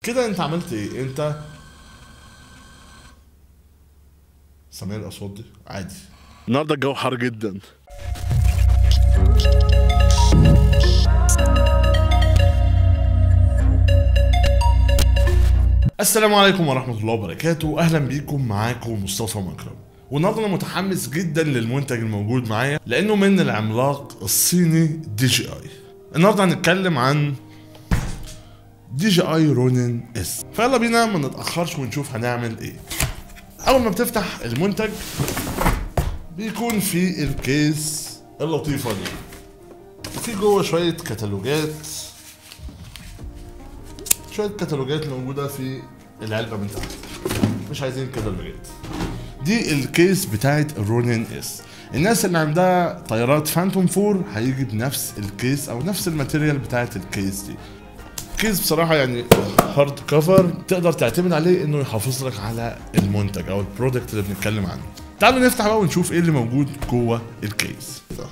كده انت عملت ايه انت سامع الاصوات دي عادي النهارده الجو حر جدا السلام عليكم ورحمة الله وبركاته أهلا بيكم معاكم مصطفى مكرم والنهارده أنا متحمس جدا للمنتج الموجود معايا لأنه من العملاق الصيني دي جي آي النهارده هنتكلم عن دي جي آي رونين اس فيلا بينا ما نتأخرش ونشوف هنعمل إيه أول ما بتفتح المنتج بيكون في الكيس اللطيفة دي في جوه شوية كتالوجات شويه كتالوجات موجوده في العلبه من تحت مش عايزين كتالوجات دي الكيس بتاعت الرونين اس الناس اللي عندها طيارات فانتوم 4 هيجي بنفس الكيس او نفس الماتيريال بتاعت الكيس دي كيس بصراحه يعني هارد كفر تقدر تعتمد عليه انه يحافظ لك على المنتج او البرودكت اللي بنتكلم عنه تعالوا نفتح بقى ونشوف ايه اللي موجود جوه الكيس ده.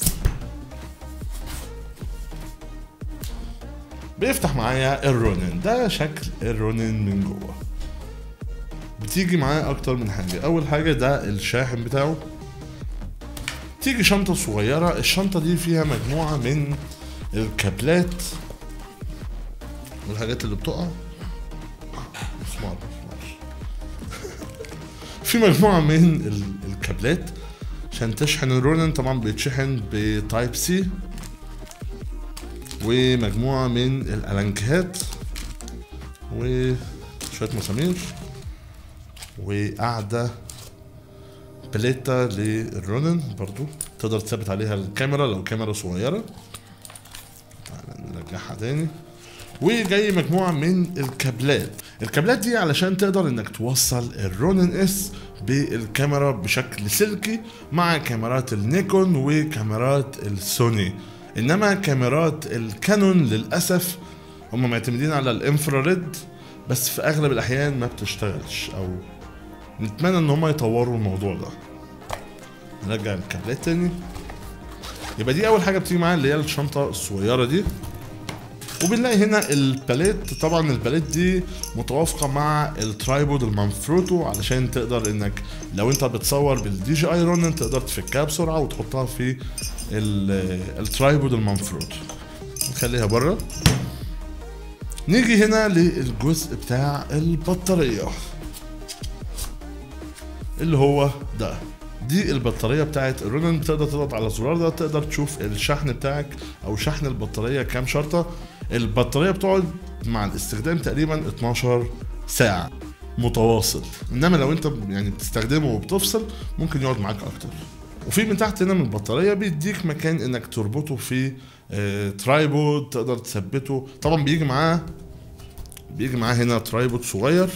بيفتح معايا الرونين ده شكل الرونين من جوه بتيجي معاه اكتر من حاجه اول حاجه ده الشاحن بتاعه تيجي شنطه صغيره الشنطه دي فيها مجموعه من الكابلات والحاجات اللي بتقع مسمار مسمار في مجموعه من ال- الكابلات عشان تشحن الرونين طبعا بيتشحن بتايب سي ومجموعة من الألانكات وشوية مسامير وقاعدة بليتة للرونن برضو تقدر تثبت عليها الكاميرا لو كاميرا صغيرة تعالى نرجعها تاني وجاي مجموعة من الكابلات الكابلات دي علشان تقدر انك توصل الرونن اس بالكاميرا بشكل سلكي مع كاميرات النيكون وكاميرات السوني انما كاميرات الكانون للاسف هم معتمدين على الانفراريد بس في اغلب الاحيان ما بتشتغلش او نتمنى ان هم يطوروا الموضوع ده نرجع الكابلات تاني يبقى دي اول حاجه بتيجي معايا اللي هي الشنطه الصغيره دي وبنلاقي هنا الباليت طبعا الباليت دي متوافقه مع الترايبود المنفروتو علشان تقدر انك لو انت بتصور بالدي جي اي رونن تقدر تفكها بسرعه وتحطها في ال- الترايبود المنفروتو نخليها بره نيجي هنا للجزء بتاع البطاريه اللي هو ده دي البطاريه بتاعت الرونن تقدر تضغط على الزرار ده تقدر تشوف الشحن بتاعك او شحن البطاريه كام شرطه البطاريه بتقعد مع الاستخدام تقريبا 12 ساعه متواصل انما لو انت يعني بتستخدمه وبتفصل ممكن يقعد معاك اكتر وفي من تحت هنا من البطاريه بيديك مكان انك تربطه في آه، ترايبود تقدر تثبته طبعا بيجي معاه بيجي معاه هنا ترايبود صغير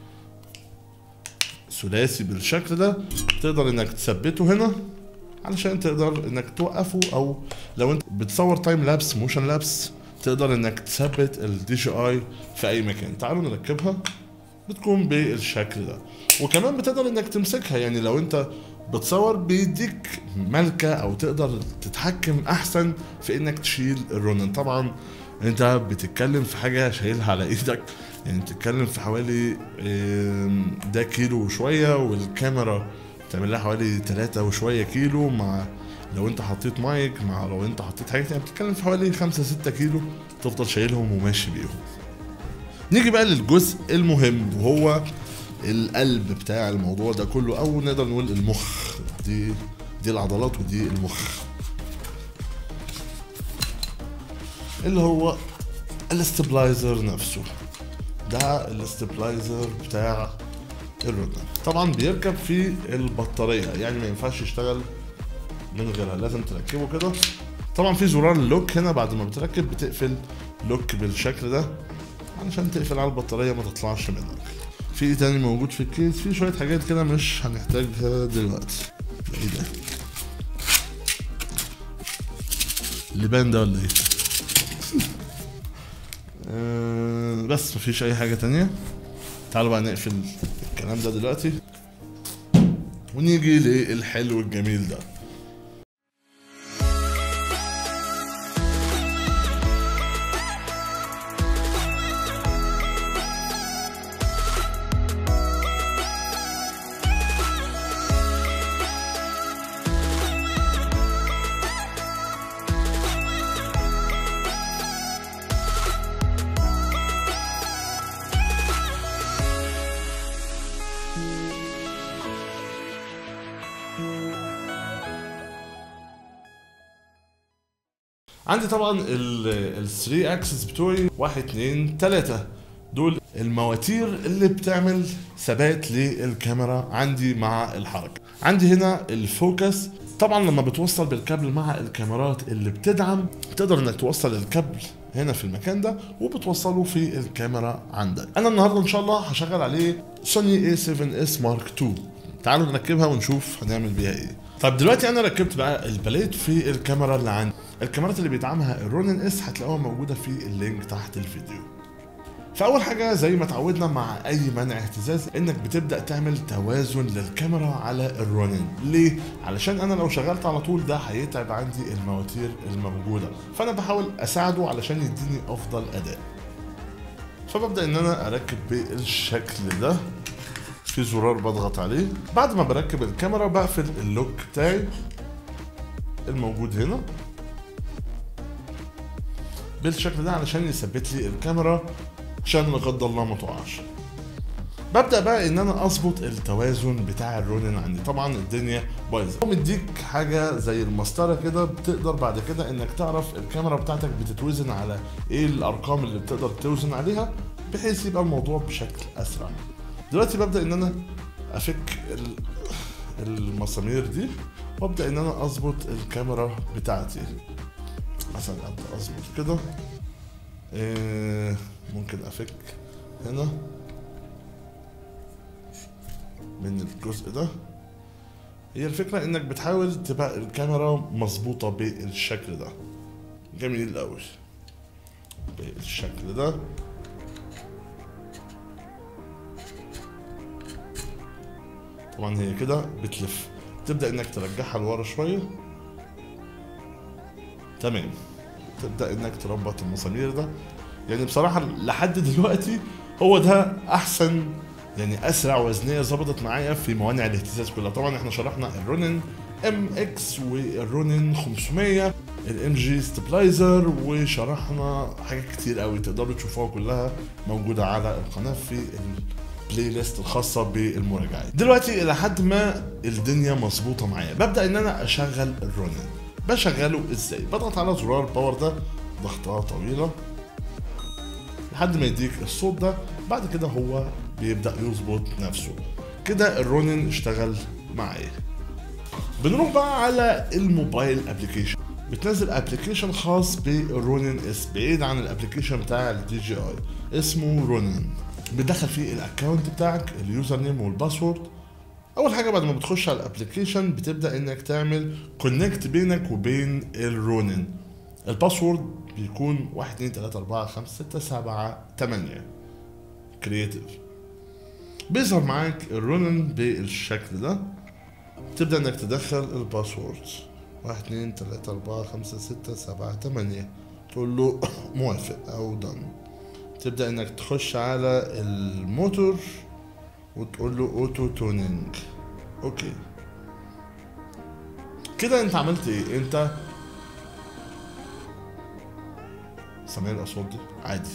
ثلاثي بالشكل ده تقدر انك تثبته هنا علشان تقدر انك توقفه او لو انت بتصور تايم لابس موشن لابس تقدر انك تثبت الدي جي اي في اي مكان تعالوا نركبها بتكون بالشكل ده وكمان بتقدر انك تمسكها يعني لو انت بتصور بيديك ملكة او تقدر تتحكم احسن في انك تشيل الرونن طبعا انت بتتكلم في حاجة شايلها على ايدك يعني بتتكلم في حوالي آم، ده كيلو وشوية والكاميرا تعمل لها حوالي تلاتة وشوية كيلو مع لو انت حطيت مايك مع لو انت حطيت حاجة يعني بتتكلم في حوالي خمسة ستة كيلو تفضل شايلهم وماشي بيهم نيجي بقى للجزء المهم وهو القلب بتاع الموضوع ده كله او نقدر نقول المخ دي دي العضلات ودي المخ اللي هو الاستبلايزر نفسه ده الاستبلايزر بتاع الرنر طبعا بيركب في البطارية يعني ما ينفعش يشتغل من غيرها لازم تركبه كده طبعا في زرار اللوك هنا بعد ما بتركب بتقفل لوك بالشكل ده علشان تقفل على البطارية ما تطلعش منك في ايه تاني موجود في الكيس في شوية حاجات كده مش هنحتاجها دلوقتي ايه ده اللبان ده ولا ايه آه، بس مفيش اي حاجة تانية تعالوا بقى نقفل الكلام ده دلوقتي ونيجي للحلو الجميل ده عندي طبعا ال 3 اكسس بتوعي 1 2 3 دول المواتير اللي بتعمل ثبات للكاميرا عندي مع الحركه عندي هنا الفوكس طبعا لما بتوصل بالكابل مع الكاميرات اللي بتدعم تقدر انك توصل الكابل هنا في المكان ده وبتوصله في الكاميرا عندك انا النهارده ان شاء الله هشغل عليه سوني A7S Mark II تعالوا نركبها ونشوف هنعمل بيها ايه طب دلوقتي انا ركبت بقى البليت في الكاميرا اللي عندي الكاميرات اللي بيدعمها الرونن اس هتلاقوها موجوده في اللينك تحت الفيديو فاول حاجه زي ما اتعودنا مع اي منع اهتزاز انك بتبدا تعمل توازن للكاميرا على الرونن ليه علشان انا لو شغلت على طول ده هيتعب عندي المواتير الموجوده فانا بحاول اساعده علشان يديني افضل اداء فببدا ان انا اركب بالشكل ده في زرار بضغط عليه بعد ما بركب الكاميرا بقفل اللوك بتاعي الموجود هنا بالشكل ده علشان يثبت لي الكاميرا عشان لا قدر الله ما تقعش ببدا بقى ان انا اظبط التوازن بتاع الرونن عندي طبعا الدنيا بايظه مديك حاجه زي المسطره كده بتقدر بعد كده انك تعرف الكاميرا بتاعتك بتتوزن على ايه الارقام اللي بتقدر توزن عليها بحيث يبقى الموضوع بشكل اسرع دلوقتي ببدا ان انا افك المسامير دي وابدا ان انا اظبط الكاميرا بتاعتي مثلا ابدا اظبط كده إيه ممكن افك هنا من الجزء ده هي الفكرة انك بتحاول تبقى الكاميرا مظبوطة بالشكل ده جميل قوي بالشكل ده طبعا هي كده بتلف تبدأ انك ترجعها لورا شوية تمام تبدأ انك تربط المسامير ده يعني بصراحة لحد دلوقتي هو ده احسن يعني اسرع وزنيه ظبطت معايا في موانع الاهتزاز كلها طبعا احنا شرحنا الرونن ام اكس والرونن 500 الام جي ستابلايزر وشرحنا حاجات كتير قوي تقدروا تشوفوها كلها موجوده على القناه في البلاي ليست الخاصه بالمراجعات دلوقتي الى حد ما الدنيا مظبوطه معايا ببدا ان انا اشغل الرونن بشغله ازاي بضغط على زرار باور ده ضغطه طويله لحد ما يديك الصوت ده بعد كده هو بيبدا يظبط نفسه كده الرونن اشتغل معايا بنروح بقى على الموبايل ابلكيشن بتنزل ابلكيشن خاص بالرونن اس بعيد عن الابلكيشن بتاع الدي جي اي اسمه رونن بتدخل فيه الاكونت بتاعك اليوزر نيم والباسورد اول حاجه بعد ما بتخش على الابلكيشن بتبدا انك تعمل كونكت بينك وبين الرونن الباسورد بيكون 1 2 3 4 5 6 7 8 كرييتيف بيظهر معاك الرونن بالشكل ده تبدا انك تدخل الباسورد 1 2 3 4 5 6 7 8 تقول له موافق او دن تبدا انك تخش على الموتور وتقول له اوتو تونينج اوكي كده انت عملت ايه انت سامع الاصوات دي عادي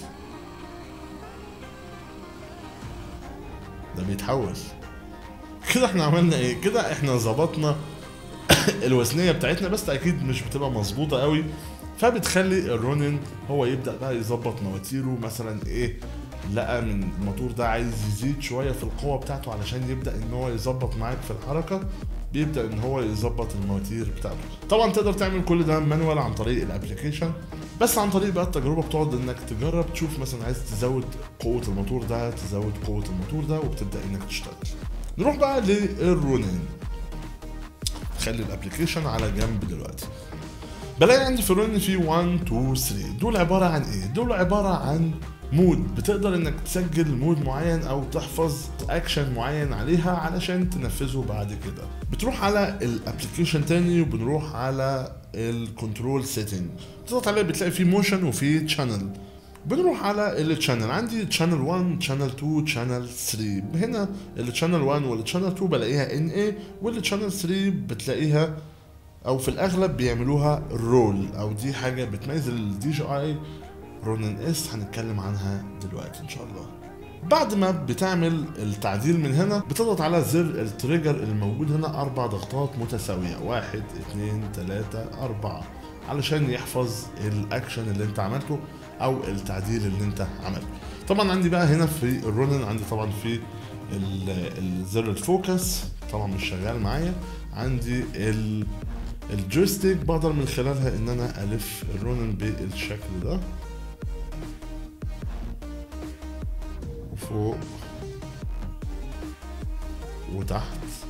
ده بيتحول كده احنا عملنا ايه كده احنا ظبطنا الوزنيه بتاعتنا بس اكيد مش بتبقى مظبوطه قوي فبتخلي الرونن هو يبدا بقى يظبط مواتيره مثلا ايه لقى من الموتور ده عايز يزيد شويه في القوه بتاعته علشان يبدا ان هو يظبط معاك في الحركه بيبدا ان هو يظبط المواتير بتاعته طبعا تقدر تعمل كل ده مانوال عن طريق الابلكيشن بس عن طريق بقى التجربه بتقعد انك تجرب تشوف مثلا عايز تزود قوه الموتور ده تزود قوه الموتور ده وبتبدا انك تشتغل نروح بقى للرونين خلي الابلكيشن على جنب دلوقتي بلاقي عندي في الرونين في 1 2 3 دول عباره عن ايه دول عباره عن مود بتقدر انك تسجل مود معين او تحفظ اكشن معين عليها علشان تنفذه بعد كده بتروح على الابلكيشن تاني وبنروح على الكنترول سيتنج تضغط عليه بتلاقي فيه موشن وفيه تشانل بنروح على التشانل عندي تشانل 1 تشانل 2 تشانل 3 هنا التشانل 1 والتشانل 2 بلاقيها ان اي والتشانل 3 بتلاقيها او في الاغلب بيعملوها رول او دي حاجه بتميز الدي جي اي رونن اس هنتكلم عنها دلوقتي ان شاء الله بعد ما بتعمل التعديل من هنا بتضغط على زر التريجر الموجود هنا اربع ضغطات متساويه واحد اتنين تلاته اربعه علشان يحفظ الاكشن اللي انت عملته او التعديل اللي انت عملته طبعا عندي بقى هنا في الرونن عندي طبعا في ال- الزر الفوكس طبعا مش شغال معايا عندي ال الجويستيك بقدر من خلالها ان انا الف الرونن بالشكل ده وفوق وتحت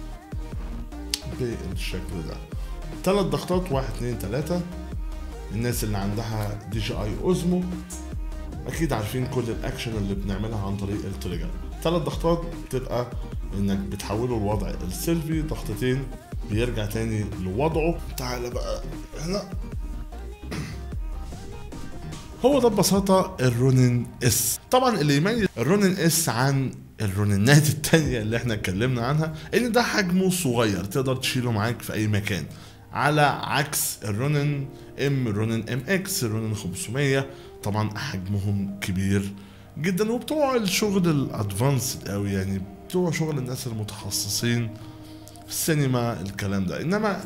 بالشكل ده ثلاث ضغطات واحد اتنين تلاتة الناس اللي عندها دي جي اي اوزمو اكيد عارفين كل الاكشن اللي بنعملها عن طريق التريجر ثلاث ضغطات بتبقى انك بتحوله لوضع السيلفي ضغطتين بيرجع تاني لوضعه تعالى بقى هنا هو ده ببساطة الرونين اس طبعا اللي يميز الرونين اس عن الرونينات التانية اللي احنا اتكلمنا عنها ان ده حجمه صغير تقدر تشيله معاك في اي مكان على عكس الرونين ام الرونين ام اكس الرونين 500 طبعا حجمهم كبير جدا وبتوع الشغل الادفانسد قوي يعني بتوع شغل الناس المتخصصين في السينما الكلام ده انما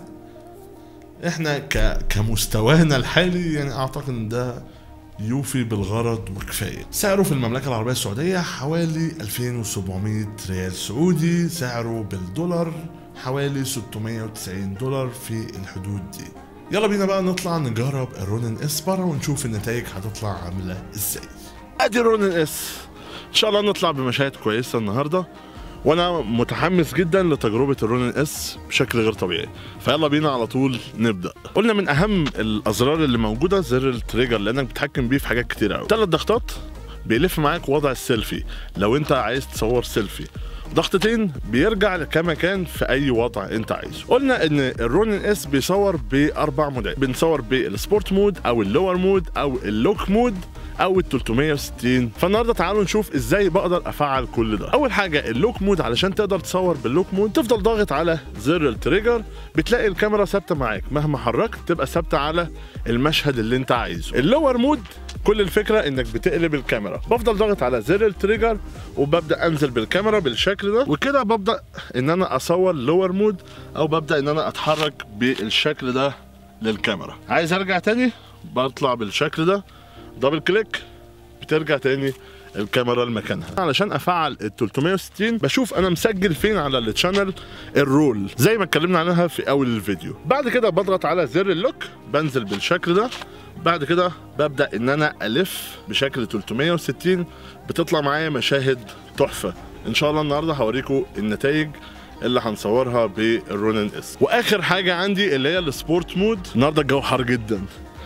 احنا ك... كمستوانا الحالي يعني اعتقد ان ده يوفي بالغرض وكفايه سعره في المملكه العربيه السعوديه حوالي 2700 ريال سعودي سعره بالدولار حوالي 690 دولار في الحدود دي يلا بينا بقى نطلع نجرب الرونن اس بره ونشوف النتائج هتطلع عامله ازاي ادي الرونن اس ان شاء الله نطلع بمشاهد كويسه النهارده وانا متحمس جدا لتجربه الرونن اس بشكل غير طبيعي فيلا بينا على طول نبدا قلنا من اهم الازرار اللي موجوده زر التريجر لانك بتتحكم بيه في حاجات كتير قوي ثلاث ضغطات بيلف معاك وضع السيلفي لو انت عايز تصور سيلفي ضغطتين بيرجع كما كان في اي وضع انت عايزه قلنا ان الرونن اس بيصور باربع مودات بنصور بالسبورت مود او اللور مود او اللوك مود او ال 360 فالنهارده تعالوا نشوف ازاي بقدر افعل كل ده اول حاجه اللوك مود علشان تقدر تصور باللوك مود تفضل ضاغط على زر التريجر بتلاقي الكاميرا ثابته معاك مهما حركت تبقى ثابته على المشهد اللي انت عايزه اللور مود كل الفكره انك بتقلب الكاميرا بفضل ضاغط على زر التريجر وببدا انزل بالكاميرا بالشكل ده وكده ببدا ان انا اصور لور مود او ببدا ان انا اتحرك بالشكل ده للكاميرا عايز ارجع تاني بطلع بالشكل ده دبل كليك بترجع تاني الكاميرا لمكانها علشان افعل ال 360 بشوف انا مسجل فين على التشانل الرول زي ما اتكلمنا عنها في اول الفيديو بعد كده بضغط على زر اللوك بنزل بالشكل ده بعد كده ببدا ان انا الف بشكل 360 بتطلع معايا مشاهد تحفه ان شاء الله النهارده هوريكم النتائج اللي هنصورها بالرونن اس واخر حاجه عندي اللي هي السبورت مود النهارده الجو حار جدا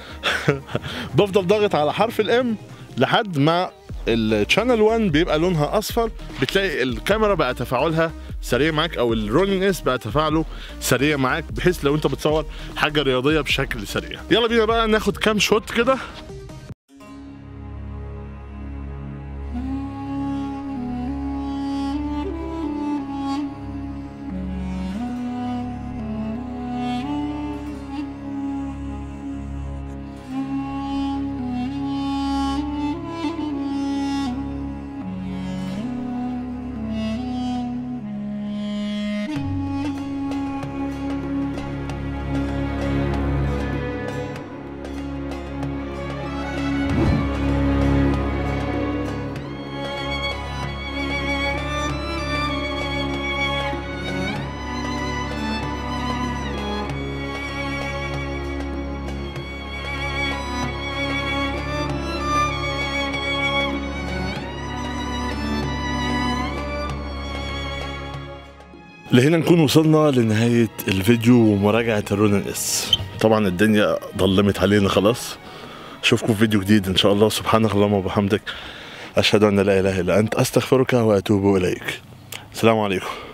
بفضل ضاغط على حرف الام لحد ما الشانل 1 بيبقى لونها اصفر بتلاقي الكاميرا بقى تفاعلها سريع معاك او الرولينج اس بقى تفاعله سريع معاك بحيث لو انت بتصور حاجه رياضيه بشكل سريع يلا بينا بقى ناخد كام شوت كده لهنا نكون وصلنا لنهاية الفيديو ومراجعة الرونن اس طبعا الدنيا ظلمت علينا خلاص اشوفكم في فيديو جديد ان شاء الله سبحانك اللهم وبحمدك اشهد ان لا اله الا انت استغفرك واتوب اليك السلام عليكم